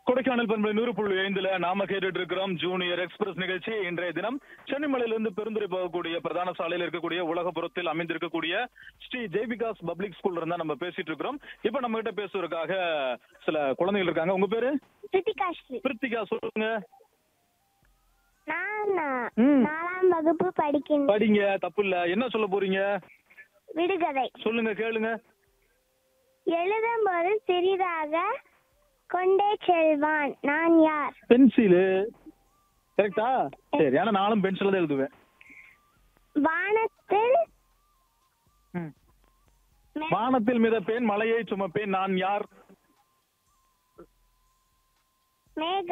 கொடைக்கானல் பண்பலை நூறு புள்ளி ஐந்துல நாம கேட்டுட்டு இருக்கிறோம் ஜூனியர் எக்ஸ்பிரஸ் நிகழ்ச்சி இன்றைய தினம் சென்னிமலையிலிருந்து பெருந்துறை போகக்கூடிய பிரதான சாலையில் இருக்கக்கூடிய உலகபுரத்தில் அமைந்திருக்கக்கூடிய ஸ்ரீ ஜெய்விகாஸ் பப்ளிக் ஸ்கூல்ல இருந்தா நம்ம பேசிட்டு இருக்கிறோம் இப்ப நம்ம கிட்ட பேசுவதற்காக சில குழந்தைகள் இருக்காங்க உங்க பேரு பிரித்திகாஸ்ரீ பிரித்திகா சொல்லுங்க நான் ம். நாலாம் வகுப்பு படிக்கின்றேன் படிங்க தப்பு இல்ல என்ன சொல்ல போறீங்க விடுகதை சொல்லுங்க கேளுங்க எழுதும்போது சிறிதாக கொண்டே செல்வான் நான் யார் பென்சிலு கரெக்டா சரி ஆனா நானும் பென்சில் தான் எழுதுவேன் வானத்தில் ம். மெ- வானத்தில் மிதப்பேன் மலையை சுமப்பேன் நான் யார் மேக